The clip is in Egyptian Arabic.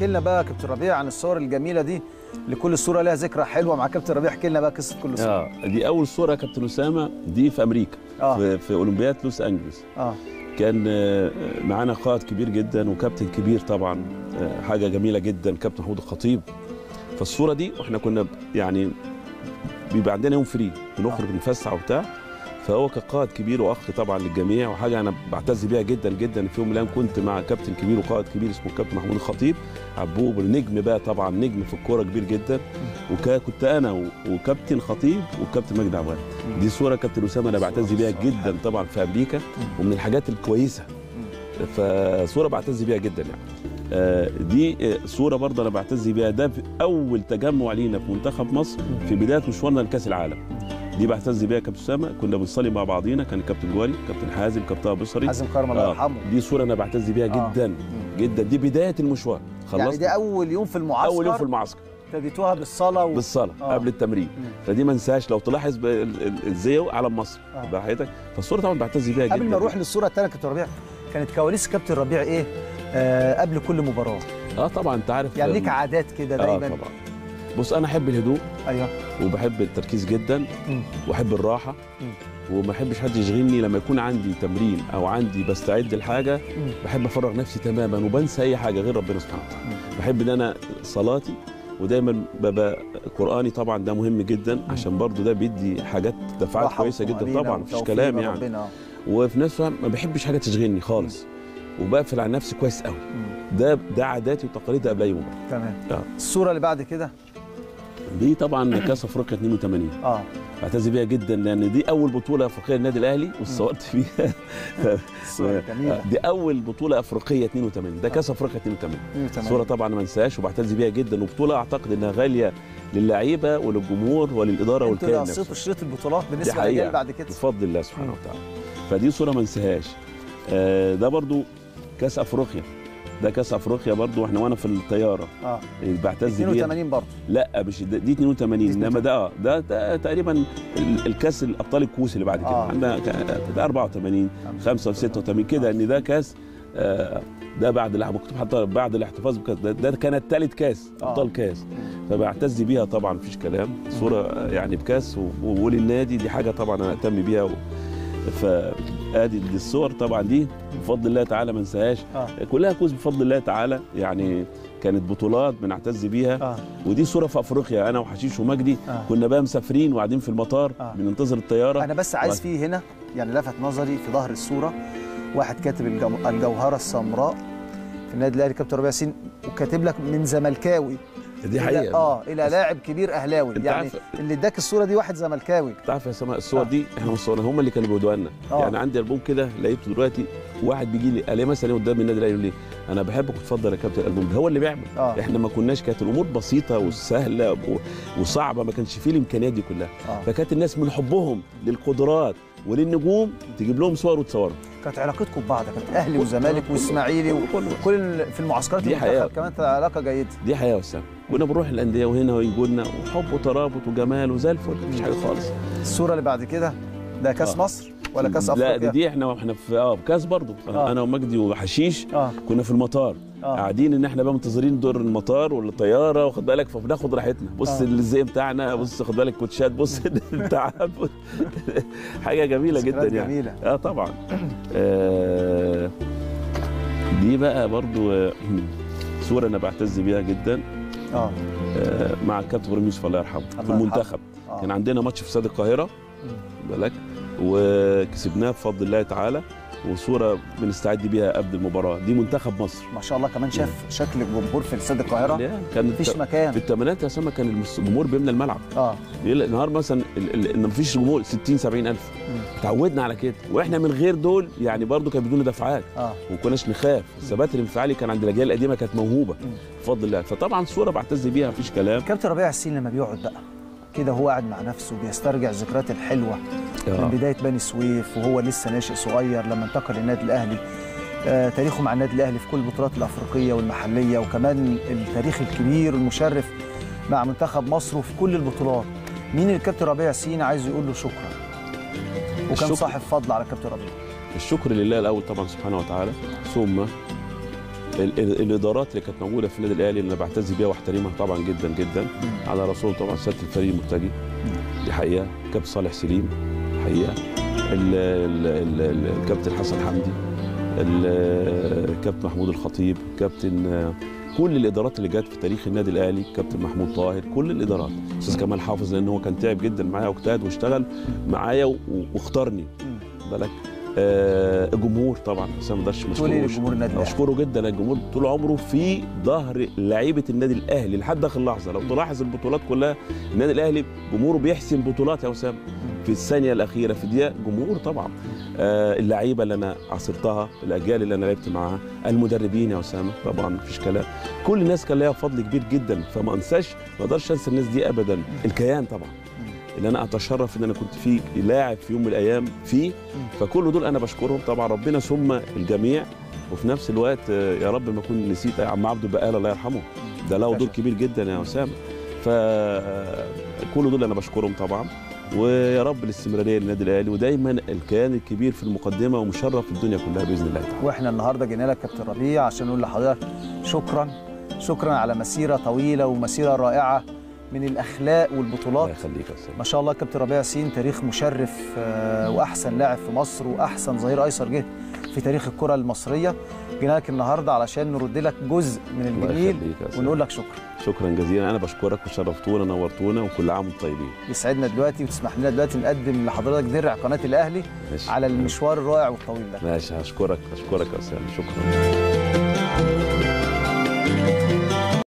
احكي لنا بقى كابتن ربيع عن الصور الجميله دي لكل صوره لها ذكرى حلوه مع كابتن ربيع احكي لنا بقى قصه كل صوره اه دي اول صوره يا كابتن اسامه دي في امريكا اه في, في اولمبياد لوس انجلوس اه كان آه، معانا قائد كبير جدا وكابتن كبير طبعا آه، حاجه جميله جدا كابتن محمود الخطيب فالصوره دي واحنا كنا ب- يعني بيبقى عندنا يوم فري بنخرج نتفسح وبتاع فهو كقائد كبير واخ طبعا للجميع وحاجه انا بعتز بيها جدا جدا في يوم من الايام كنت مع كابتن كبير وقائد كبير اسمه الكابتن محمود الخطيب عبوب النجم بقى طبعا نجم في الكوره كبير جدا وكنت انا و- وكابتن خطيب وكابتن مجدي عواد دي صوره كابتن اسامه انا بعتز بيها جدا طبعا في امريكا ومن الحاجات الكويسه فصوره بعتز بيها جدا يعني آه، دي آه، صوره برضه انا بعتز بيها ده في اول تجمع لينا في منتخب مصر في بدايه مشوارنا لكاس العالم دي بعتز بيها كابتن اسامه كنا بنصلي مع بعضينا كان الكابتن جواري كابتن حازم كابتن طه بصري حازم كرم الله آه، يرحمه دي صوره انا بعتز بيها آه. جدا جدا دي بدايه المشوار يعني خلصت ده اول يوم في المعسكر اول يوم في المعسكر ابتديتوها بالصلاه و... بالصلاه آه. قبل التمرين مم. فدي ما انساش لو تلاحظ ب- ال- ال- الزي علم مصر آه. براحتك فالصوره طبعا بعتز بيها جدا قبل ما نروح للصوره الثانيه كابتن ربيع كانت كواليس كابتن ربيع ايه آه قبل كل مباراه اه طبعا انت عارف يعني ليك عادات كده اه دايما طبعا بص انا احب الهدوء ايوه وبحب التركيز جدا مم. واحب الراحه وما احبش حد يشغلني لما يكون عندي تمرين او عندي بستعد لحاجه مم. بحب افرغ نفسي تماما وبنسى اي حاجه غير ربنا سبحانه وتعالى بحب ان انا صلاتي ودايما ببقى قراني طبعا ده مهم جدا عشان برضو ده بيدي حاجات دفعات راحة كويسه جدا وطمأنينة طبعا مفيش وتوفيق كلام من يعني ربنا. وفي نفس الوقت ما بحبش حاجه تشغلني خالص وبقفل على نفسي كويس قوي مم. ده ده عاداتي وتقاليدي قبل اي مباراه تمام آه. الصوره اللي بعد كده دي طبعا كاس افريقيا 82 اه بعتز بيها جدا لان دي اول بطوله افريقيه للنادي الاهلي واتصورت فيها الصوره جميله دي اول بطوله افريقيه 82 ده كاس افريقيا 82 تمام. صوره طبعا ما انساهاش وبعتز بيها جدا وبطوله اعتقد انها غاليه للعيبه وللجمهور وللاداره انتوا والكيان اللي قصيتوا نفسه شريط البطولات دي بالنسبه حقيقه للرجال بعد كده بفضل الله سبحانه وتعالى فدي صوره ما انساهاش آه، ده برضو كاس افريقيا ده كاس افريقيا برضو احنا وانا في الطياره اه بعتز بيها 82 برضه لا مش ده- دي 82 انما ده اه ده, ده تقريبا ال- الكاس الابطال الكؤوس اللي بعد كده آه. آه. عندنا ك- ده 84 5 86 كده ان ده كاس آه ده بعد اللي مكتوب حتى بعد الاحتفاظ بكاس ده, ده كانت ثالث كاس آه. ابطال كاس فبعتز بيها طبعا مفيش كلام صوره يعني بكاس و- وللنادي دي حاجه طبعا انا اهتم بيها و... فادي دي الصور طبعا دي بفضل الله تعالى ما انساهاش اه كلها كوز بفضل الله تعالى يعني كانت بطولات بنعتز بيها اه ودي صوره في افريقيا انا وحشيش ومجدي آه. كنا بقى مسافرين وقاعدين في المطار آه. بننتظر الطياره انا بس عايز و- فيه هنا يعني لفت نظري في ظهر الصوره واحد كاتب الجو... الجوهره السمراء في النادي الاهلي كابتن ربيع ياسين وكاتب لك من زملكاوي دي إلى- حقيقه اه الى لاعب كبير اهلاوي أنت يعني عارف- اللي اداك الصوره دي واحد زملكاوي تعرف يا سماء الصور آه. دي احنا مصورينها هم اللي كانوا بيودوها لنا آه. يعني عندي البوم كده لقيته دلوقتي واحد بيجي لي قال لي مثلا قدام النادي الاهلي يقول لي انا بحبك وتفضل يا كابتن الالبوم ده هو اللي بيعمل اه احنا ما كناش كانت الامور بسيطه وسهله و- وصعبه ما كانش فيه الامكانيات دي كلها اه فكانت الناس من حبهم للقدرات وللنجوم تجيب لهم صور وتصورهم كانت علاقتكم ببعض كانت اهلي وزمالك واسماعيلي كله. وكل في المعسكرات دي حقيقة. المنتخب كمان كانت علاقه جيده دي حياه وسام كنا بنروح الانديه وهنا ويجوا لنا وحب وترابط وجمال وزي الفل مفيش حاجه خالص الصوره اللي بعد كده ده كاس آه. مصر ولا كاس لا افريقيا دي, دي احنا واحنا في اه في كاس برضه آه. انا ومجدي وحشيش اه كنا في المطار اه قاعدين ان احنا بقى منتظرين دور المطار والطياره واخد بالك فبناخد راحتنا بص آه. آه. الزي بتاعنا بص خد بالك كوتشات بص التعب حاجه جميله جدا ذكريات يعني جميله اه طبعا آه دي بقى برضو آه، صوره انا بعتز بيها جدا اه آه مع الكابتن ابراهيم يوسف الله يرحمه في يرحمه. المنتخب آه. كان عندنا ماتش في استاد القاهره بالك وكسبناه بفضل الله تعالى وصوره بنستعد بيها قبل المباراه دي منتخب مصر ما شاء الله كمان شاف شكل الجمهور في استاد القاهره لا، كان مفيش في مكان الثمانينات يا سما كان الجمهور بيملى الملعب اه يقول النهار مثلا ال- ال- ان مفيش جمهور 60 70 الف مم. تعودنا على كده واحنا من غير دول يعني برضو كان بدون دفعات اه وما كناش نخاف الثبات الانفعالي كان عند الاجيال القديمه كانت موهوبه مم. بفضل الله فطبعا صوره بعتز بيها مفيش كلام كابتن ربيع ياسين لما بيقعد بقى كده هو قاعد مع نفسه بيسترجع الذكريات الحلوه من آه. بدايه بني سويف وهو لسه ناشئ صغير لما انتقل للنادي الاهلي آه تاريخه مع النادي الاهلي في كل البطولات الافريقيه والمحليه وكمان التاريخ الكبير والمشرف مع منتخب مصر وفي كل البطولات مين اللي الكابتن ربيع ياسين عايز يقول له شكرا وكان الشكر. صاحب فضل على كابتن ربيع الشكر لله الاول طبعا سبحانه وتعالى ثم ال- ال- الادارات اللي كانت موجوده في النادي الاهلي اللي انا بعتز بيها واحترمها طبعا جدا جدا على رسول طبعا سياده الفريق المرتجي دي حقيقه كابتن صالح سليم حقيقه ال- ال- ال- ال- الكابتن حسن حمدي ال- الكابتن محمود الخطيب كابتن آه، كل الادارات اللي جت في تاريخ النادي الاهلي كابتن محمود طاهر كل الادارات استاذ كمال حافظ لان هو كان تعب جدا معايا واجتهد واشتغل معايا و- واختارني بالك آه الجمهور طبعا بس ما اقدرش ما تقول ايه اشكروش لجمهور النادي الاهلي اشكره جدا الجمهور طول عمره في ظهر لعيبه النادي الاهلي لحد اخر لحظه لو تلاحظ البطولات كلها النادي الاهلي جمهوره بيحسم بطولات يا اسامه في الثانيه الاخيره في دقيقه جمهور طبعا آه اللعيبه اللي انا عاصرتها الاجيال اللي انا لعبت معاها المدربين يا اسامه طبعا مفيش كلام كل الناس كان ليها فضل كبير جدا فما انساش ما اقدرش انسى الناس دي ابدا الكيان طبعا اللي انا اتشرف ان انا كنت فيه لاعب في يوم من الايام فيه فكل دول انا بشكرهم طبعا ربنا ثم الجميع وفي نفس الوقت آه، يا رب ما اكون نسيت عم عبد البقاله الله يرحمه ده له دور كبير جدا يا اسامه فكل دول انا بشكرهم طبعا ويا رب الاستمراريه للنادي الاهلي ودايما الكيان الكبير في المقدمه ومشرف الدنيا كلها باذن الله تعالى واحنا النهارده جينا لك كابتن ربيع عشان نقول لحضرتك شكرا شكرا على مسيره طويله ومسيره رائعه من الاخلاق الله والبطولات يخليك يا استاذ ما شاء الله كابتن ربيع ياسين تاريخ مشرف آه، واحسن لاعب في مصر واحسن ظهير ايسر جه في تاريخ الكره المصريه جينا لك النهارده علشان نرد لك جزء من الله الجميل يخليك يا أستاذ. ونقول لك شكرا شكرا جزيلا انا بشكرك وشرفتونا نورتونا وكل عام وانتم طيبين يسعدنا دلوقتي وتسمح لنا دلوقتي نقدم لحضرتك درع قناه الاهلي ماشي. على المشوار الرائع والطويل ده ماشي هشكرك هشكرك يا استاذ شكرا